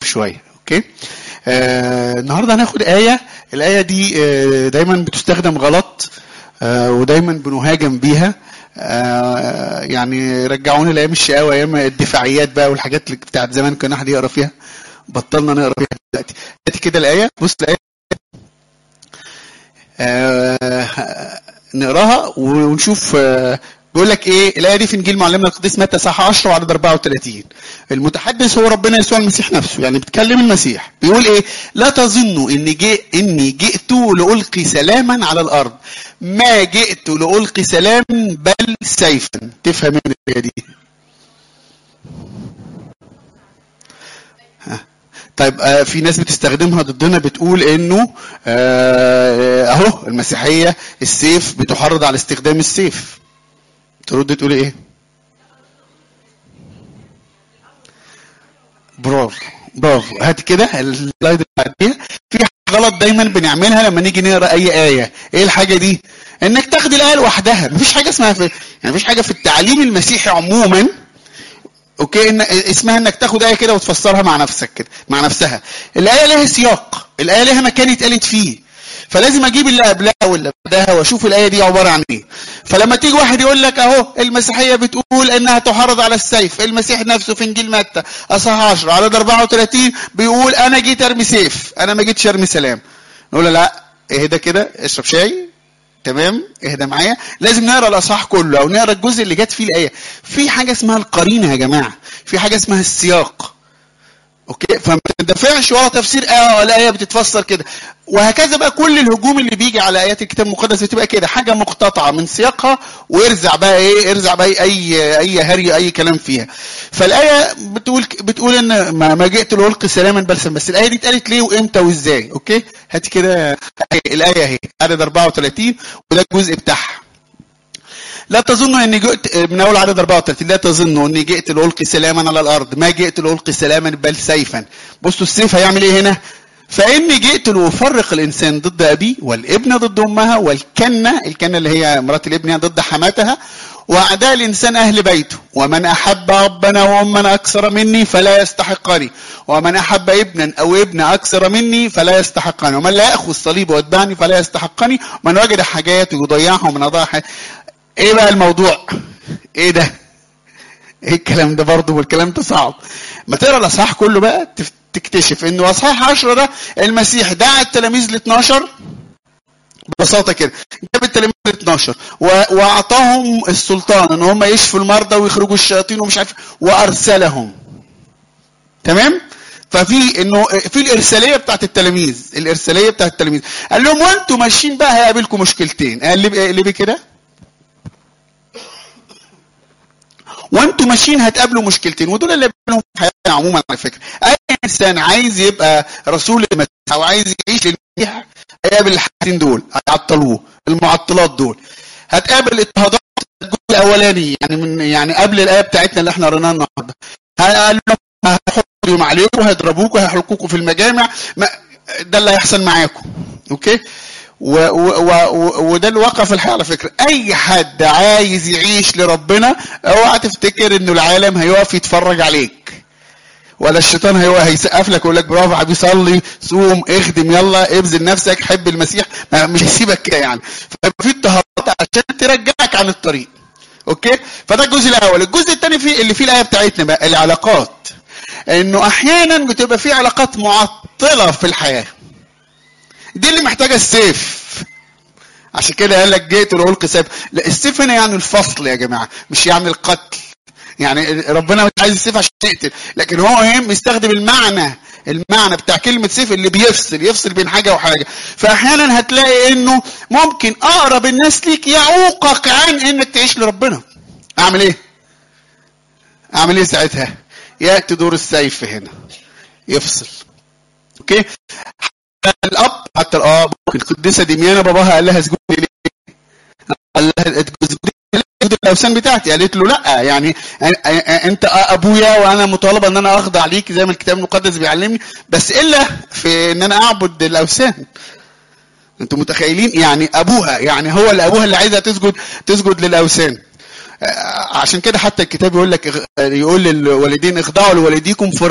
شويه اوكي آه النهارده هناخد ايه الايه دي آه دايما بتستخدم غلط آه ودايما بنهاجم بيها آه يعني رجعونا لايام الشقاوه ايام الدفاعيات بقى والحاجات اللي بتاعت زمان كان احد يقرا فيها بطلنا نقرا فيها دلوقتي دلوقتي كده الايه بص الايه آه نقراها ونشوف آه بيقول لك ايه الايه دي في انجيل معلمنا القديس متى صح 10 وعدد 34 المتحدث هو ربنا يسوع المسيح نفسه يعني بيتكلم المسيح بيقول ايه لا تظنوا اني جي اني جئت لالقي سلاما على الارض ما جئت لالقي سلاما بل سيفا تفهم من الايه دي ها. طيب آه في ناس بتستخدمها ضدنا بتقول انه آه اهو المسيحيه السيف بتحرض على استخدام السيف ترد تقول ايه برافو برافو هات كده السلايد اللي بعديها في حاجه غلط دايما بنعملها لما نيجي نقرا اي ايه ايه الحاجه دي انك تاخد الايه لوحدها مفيش حاجه اسمها في يعني مفيش حاجه في التعليم المسيحي عموما اوكي إن اسمها انك تاخد ايه كده وتفسرها مع نفسك كده مع نفسها الايه لها سياق الايه لها مكان اتقالت فيه فلازم اجيب اللي قبلها واللي بعدها واشوف الايه دي عباره عن ايه فلما تيجي واحد يقول لك اهو المسيحيه بتقول انها تحرض على السيف المسيح نفسه في انجيل متى اصحاح 10 عدد 34 بيقول انا جيت ارمي سيف انا ما جيتش ارمي سلام نقول له لا اهدى كده اشرب شاي تمام اهدى معايا لازم نقرا الاصحاح كله او نقرا الجزء اللي جت فيه الايه في حاجه اسمها القرينه يا جماعه في حاجه اسمها السياق اوكي فما تندفعش ورا تفسير اه الايه بتتفسر كده وهكذا بقى كل الهجوم اللي بيجي على ايات الكتاب المقدس بتبقى كده حاجه مقتطعه من سياقها وارزع بقى ايه ارزع بقى اي اي هري اي كلام فيها فالايه بتقول بتقول ان ما, ما جئت لالقي سلاما بلسم بس الايه دي اتقالت ليه وامتى وازاي اوكي هات كده الايه اهي عدد 34 وده الجزء بتاعها لا تظنوا اني جئت من اول عدد 34 لا تظنوا اني جئت لالقي سلاما على الارض ما جئت لالقي سلاما بل سيفا بصوا السيف هيعمل ايه هنا فاني جئت لافرق الانسان ضد ابيه والابن ضد امها والكنه الكنه اللي هي مرات الابن ضد حماتها واعداء الانسان اهل بيته ومن احب ابنا وامنا اكثر مني فلا يستحقني ومن احب ابنا او ابن اكثر مني فلا يستحقني ومن لا ياخذ صليب ويتبعني فلا يستحقني ومن وجد حاجات يضيعها ومن اضاع ايه بقى الموضوع ايه ده ايه الكلام ده برضه والكلام ده صعب ما تقرا الاصحاح كله بقى تكتشف انه اصحاح 10 ده المسيح دعا التلاميذ ل 12 ببساطه كده جاب التلاميذ ل 12 واعطاهم السلطان ان هم يشفوا المرضى ويخرجوا الشياطين ومش عارف وارسلهم تمام ففي انه في الارساليه بتاعت التلاميذ الارساليه بتاعت التلاميذ قال لهم وانتم ماشيين بقى هيقابلكم مشكلتين قال لي ليه كده وانتم ماشيين هتقابلوا مشكلتين ودول اللي بيقابلهم في حياتنا عموما على فكره اي انسان عايز يبقى رسول المسيح او عايز يعيش للمسيح هيقابل الحاجتين دول هيعطلوه المعطلات دول هتقابل اضطهادات الجزء الاولاني يعني من يعني قبل الايه بتاعتنا اللي احنا قريناها النهارده قال لهم هيحطوا عليكم وهيضربوكم وهيحرقوكم في المجامع ده اللي هيحصل معاكم اوكي و و و وده الواقع في الحياه على فكره اي حد عايز يعيش لربنا اوعى تفتكر انه العالم هيقف يتفرج عليك ولا الشيطان هيقف هيسقف لك ويقول لك برافو حبيبي صلي صوم اخدم يلا ابذل نفسك حب المسيح مش هيسيبك كده يعني فيبقى في اضطهادات عشان ترجعك عن الطريق اوكي فده الجزء الاول الجزء الثاني فيه اللي فيه الايه بتاعتنا بقى العلاقات انه احيانا بتبقى في علاقات معطله في الحياه دي اللي محتاجه السيف عشان كده قال لك جئت لألقي سيف لا السيف هنا يعني الفصل يا جماعه مش يعني القتل يعني ربنا مش عايز السيف عشان يقتل لكن هو ايه بيستخدم المعنى المعنى بتاع كلمة سيف اللي بيفصل يفصل بين حاجة وحاجة فأحيانا هتلاقي إنه ممكن أقرب الناس ليك يعوقك عن إنك تعيش لربنا أعمل إيه؟ أعمل إيه ساعتها؟ يأتي دور السيف هنا يفصل أوكي؟ الاب حتى الاب القديسه دميانه باباها قال لها اسجدي ليه؟ قال لها اسجدي الاوثان بتاعتي قالت له لا يعني انت ابويا وانا مطالبه ان انا اخضع ليك زي ما الكتاب المقدس بيعلمني بس الا في ان انا اعبد الاوثان انتوا متخيلين يعني ابوها يعني هو اللي ابوها اللي عايزها تسجد تسجد للاوثان عشان كده حتى الكتاب يقول لك يقول للوالدين اخضعوا لوالديكم في الرب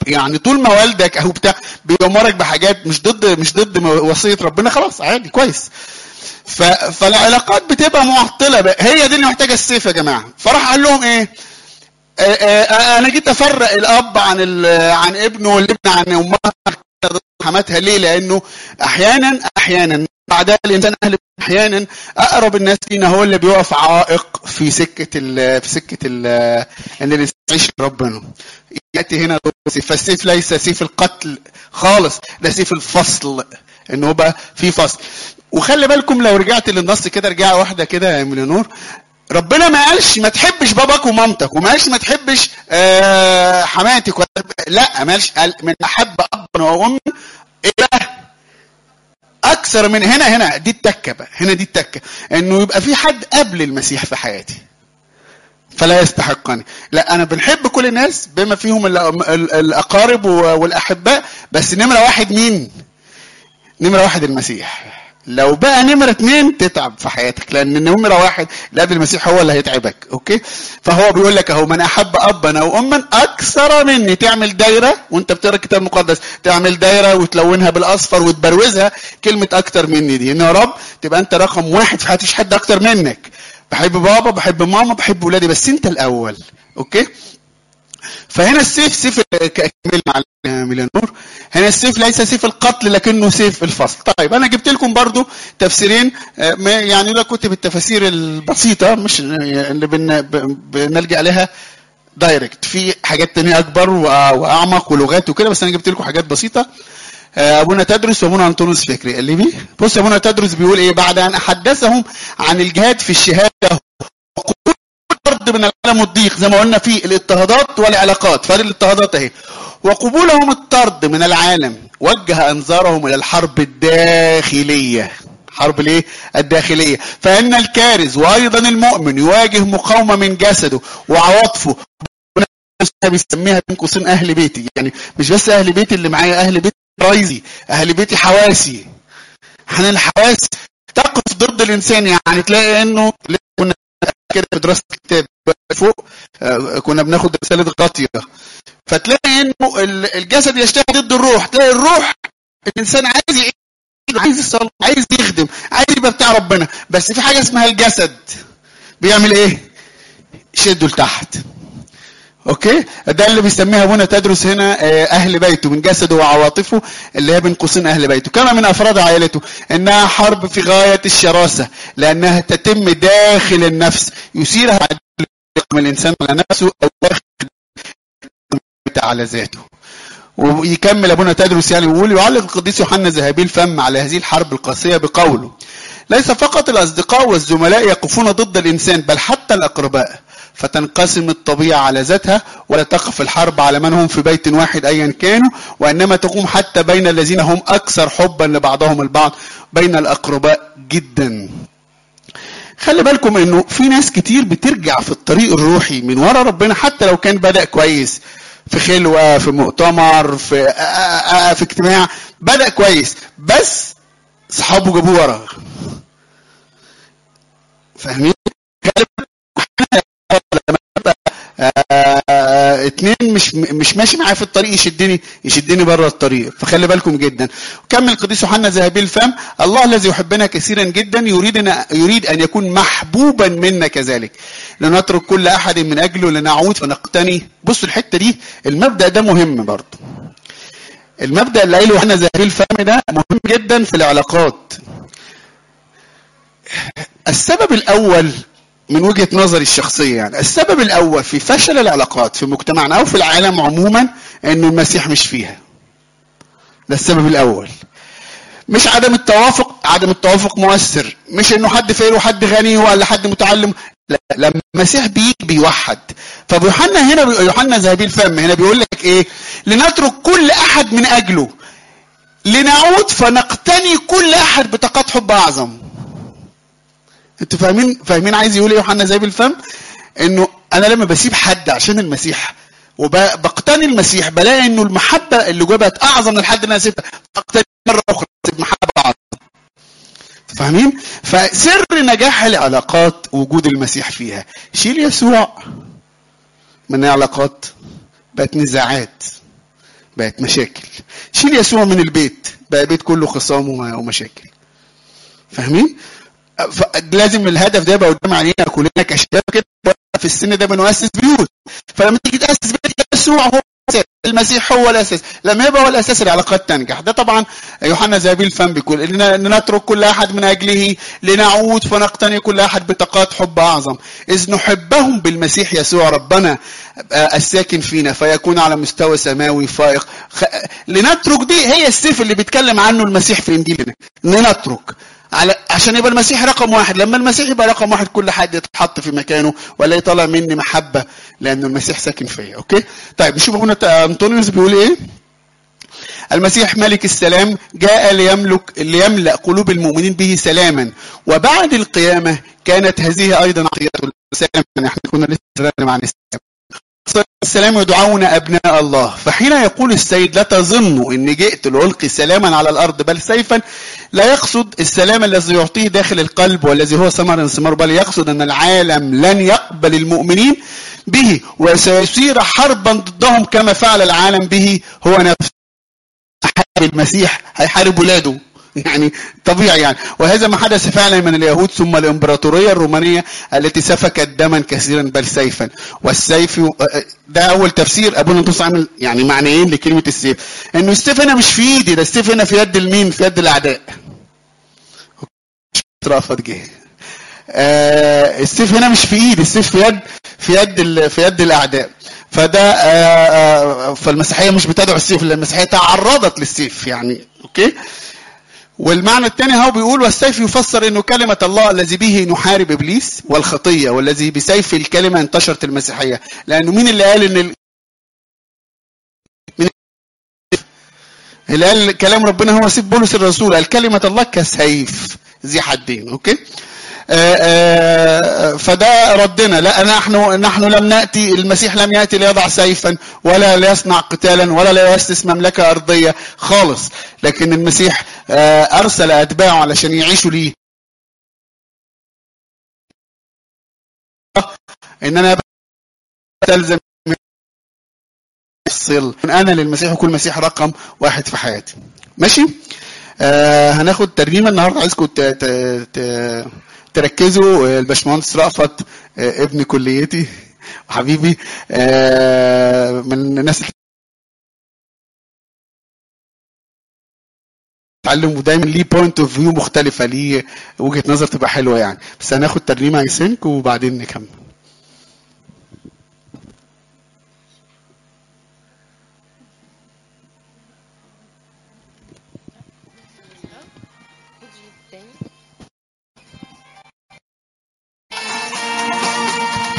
يعني طول ما والدك او بتاع بيأمرك بحاجات مش ضد مش ضد وصيه ربنا خلاص عادي كويس ف... فالعلاقات بتبقى معطله بقى. هي دي اللي محتاجه السيف يا جماعه فراح قال لهم ايه آه، آه، انا جيت افرق الاب عن ال... عن ابنه والابن عن امها ضد حماتها ليه لانه احيانا احيانا بعدها الانسان اهل احيانا اقرب الناس لينا هو اللي بيقف عائق في سكه ال... في سكه ال... ان الانسان يعيش ربنا ياتي هنا السيف فالسيف ليس سيف القتل خالص ده سيف الفصل ان هو بقى في فصل وخلي بالكم لو رجعت للنص كده رجعه واحده كده يا مليونور ربنا ما قالش ما تحبش باباك ومامتك وما قالش ما تحبش آه حماتك ولا لا ما قالش قال من احب ابا وام ايه بقى؟ اكثر من هنا هنا دي التكه بقى هنا دي التكه انه يبقى في حد قبل المسيح في حياتي فلا يستحقني لا انا بنحب كل الناس بما فيهم ال- ال- الاقارب والاحباء بس نمره واحد مين نمره واحد المسيح لو بقى نمرة اتنين تتعب في حياتك لأن نمرة واحد اللي قبل المسيح هو اللي هيتعبك أوكي فهو بيقول لك أهو من أحب أبا أو أما أكثر مني تعمل دايرة وأنت بتقرا الكتاب المقدس تعمل دايرة وتلونها بالأصفر وتبروزها كلمة أكثر مني دي إن يا رب تبقى أنت رقم واحد في حياتي مفيش حد أكتر منك بحب بابا بحب ماما بحب ولادي بس أنت الأول أوكي فهنا السيف سيف كمل مع ميلانور هنا السيف ليس سيف القتل لكنه سيف الفصل طيب انا جبت لكم برضو تفسيرين آه، ما- يعني ده كتب التفاسير البسيطه مش اللي بن ب- بنلجا لها دايركت في حاجات تانية اكبر وأ- واعمق ولغات وكده بس انا جبت لكم حاجات بسيطه آه، ابونا تدرس وابونا انطونيوس فكري اللي بيه بص ابونا تدرس بيقول ايه بعد ان حدثهم عن الجهاد في الشهاده وقبول الطرد من العالم والضيق زي ما قلنا في الاضطهادات والعلاقات فهذه الاضطهادات اهي وقبولهم الطرد من العالم وجه انظارهم الى الحرب الداخليه حرب الايه الداخليه فان الكارز وايضا المؤمن يواجه مقاومه من جسده وعواطفه بيسميها بين قوسين اهل بيتي يعني مش بس اهل بيتي اللي معايا اهل بيتي رايزي اهل بيتي حواسي احنا الحواس تقف ضد الانسان يعني تلاقي انه كنا كده في دراسه الكتاب فوق آه، كنا بناخد رساله غطيه فتلاقي انه ال- الجسد يشتغل ضد الروح تلاقي الروح الانسان عايز يعيش عايز يصلي عايز يخدم عايز يبقى بتاع ربنا بس في حاجه اسمها الجسد بيعمل ايه شده لتحت اوكي ده اللي بيسميها ابونا تدرس هنا آه، اهل بيته من جسده وعواطفه اللي هي بين قوسين اهل بيته كما من افراد عائلته انها حرب في غايه الشراسه لانها تتم داخل النفس يثيرها من الانسان على نفسه او داخل على ذاته ويكمل ابونا تدرس يعني ويقول يعلق القديس يوحنا ذهبي الفم على هذه الحرب القاسيه بقوله ليس فقط الاصدقاء والزملاء يقفون ضد الانسان بل حتى الاقرباء فتنقسم الطبيعه على ذاتها ولا تقف الحرب على من هم في بيت واحد ايا كانوا وانما تقوم حتى بين الذين هم اكثر حبا لبعضهم البعض بين الاقرباء جدا خلي بالكم انه في ناس كتير بترجع في الطريق الروحي من ورا ربنا حتى لو كان بدأ كويس في خلوة في مؤتمر في آآ آآ في اجتماع بدأ كويس بس صحابه جابوه ورا فاهمين؟ غالبا لما يبقى، آه، اتنين مش مش ماشي معايا في الطريق يشدني يشدني بره الطريق فخلي بالكم جدا كمل القديس يوحنا ذهبي الفم الله الذي يحبنا كثيرا جدا يريد أن يريد ان يكون محبوبا منا كذلك لنترك كل احد من اجله لنعود فنقتني بصوا الحته دي المبدا ده مهم برضه المبدا اللي قايله يوحنا ذهبي الفم ده مهم جدا في العلاقات السبب الاول من وجهه نظري الشخصيه يعني السبب الاول في فشل العلاقات في مجتمعنا او في العالم عموما انه المسيح مش فيها ده السبب الاول مش عدم التوافق عدم التوافق مؤثر مش انه حد فقير وحد غني ولا حد متعلم لا لما المسيح بيجي بيوحد طب يوحنا هنا بي... يوحنا ذهبي الفم هنا بيقول لك ايه لنترك كل احد من اجله لنعود فنقتني كل احد بطاقات حب اعظم انتوا فاهمين فاهمين عايز يقول ايه يوحنا ذهبي الفم انه انا لما بسيب حد عشان المسيح وبقتني المسيح بلاقي انه المحبه اللي جوه بقت اعظم من الحد اللي انا سبتها اقتني مره اخرى اسيب محبه اعظم فاهمين فسر نجاح العلاقات وجود المسيح فيها شيل يسوع من العلاقات بقت نزاعات بقت مشاكل شيل يسوع من البيت بقى بيت كله خصام وم- ومشاكل فاهمين ف- لازم الهدف ده يبقى قدام عينينا كلنا كشباب كده في السن ده بنؤسس بيوت فلما تيجي تاسس بيت يسوع هو الأساس. المسيح هو الاساس لما يبقى هو الاساس العلاقات تنجح ده طبعا يوحنا زابيل الفم بيقول اننا نترك كل احد من اجله لنعود فنقتني كل احد بطاقات حب اعظم اذ نحبهم بالمسيح يسوع ربنا آه، الساكن فينا فيكون على مستوى سماوي فائق خ... لنترك دي هي السيف اللي بيتكلم عنه المسيح في انجيلنا نترك على عشان يبقى المسيح رقم واحد لما المسيح يبقى رقم واحد كل حد يتحط في مكانه ولا يطلع مني محبه لان المسيح ساكن فيا اوكي طيب نشوف هنا انطونيوس بيقول ايه المسيح ملك السلام جاء ليملك ليملأ قلوب المؤمنين به سلاما وبعد القيامة كانت هذه أيضا عطية السلام يعني احنا كنا لسه بنتكلم عن السلام السلام يدعون أبناء الله فحين يقول السيد لا تظنوا أني جئت لألقي سلاما على الأرض بل سيفا لا يقصد السلام الذي يعطيه داخل القلب والذي هو ثمر الثمار بل يقصد أن العالم لن يقبل المؤمنين به وسيصير حربا ضدهم كما فعل العالم به هو نفسه حارب المسيح هيحارب ولاده يعني طبيعي يعني وهذا ما حدث فعلا من اليهود ثم الامبراطوريه الرومانيه التي سفكت دما كثيرا بل سيفا والسيف ده اول تفسير ابونا نطوس عامل يعني معنيين لكلمه السيف انه السيف هنا مش في ايدي ده السيف هنا في يد المين في يد الاعداء رافض جه آه السيف هنا مش في ايدي السيف في يد في يد ال- في يد الاعداء فده آه آه فالمسيحيه مش بتدعو السيف لان المسيحيه تعرضت للسيف يعني اوكي والمعنى الثاني هو بيقول والسيف يفسر انه كلمه الله الذي به نحارب ابليس والخطيه والذي بسيف الكلمه انتشرت المسيحيه لانه مين اللي قال ان ال... مين اللي قال كلام ربنا هو سيف بولس الرسول قال كلمه الله كسيف ذي حدين اوكي آه، آه، فده ردنا لا نحن نحن لم ناتي المسيح لم ياتي ليضع سيفا ولا ليصنع قتالا ولا ليؤسس مملكه ارضيه خالص لكن المسيح آه، ارسل اتباعه علشان يعيشوا ليه ان انا تلزم الصل انا للمسيح وكل مسيح رقم واحد في حياتي ماشي آه هناخد ترنيمه النهارده عايزكم ت- ت- ت- تركزوا آه، الباشمهندس رأفت آه ابن كليتي وحبيبي آه من الناس اللي بتتعلم ودايما ليه بوينت اوف فيو مختلفه ليه وجهه نظر تبقى حلوه يعني بس هناخد ترنيمه اي سينك وبعدين نكمل Would you think?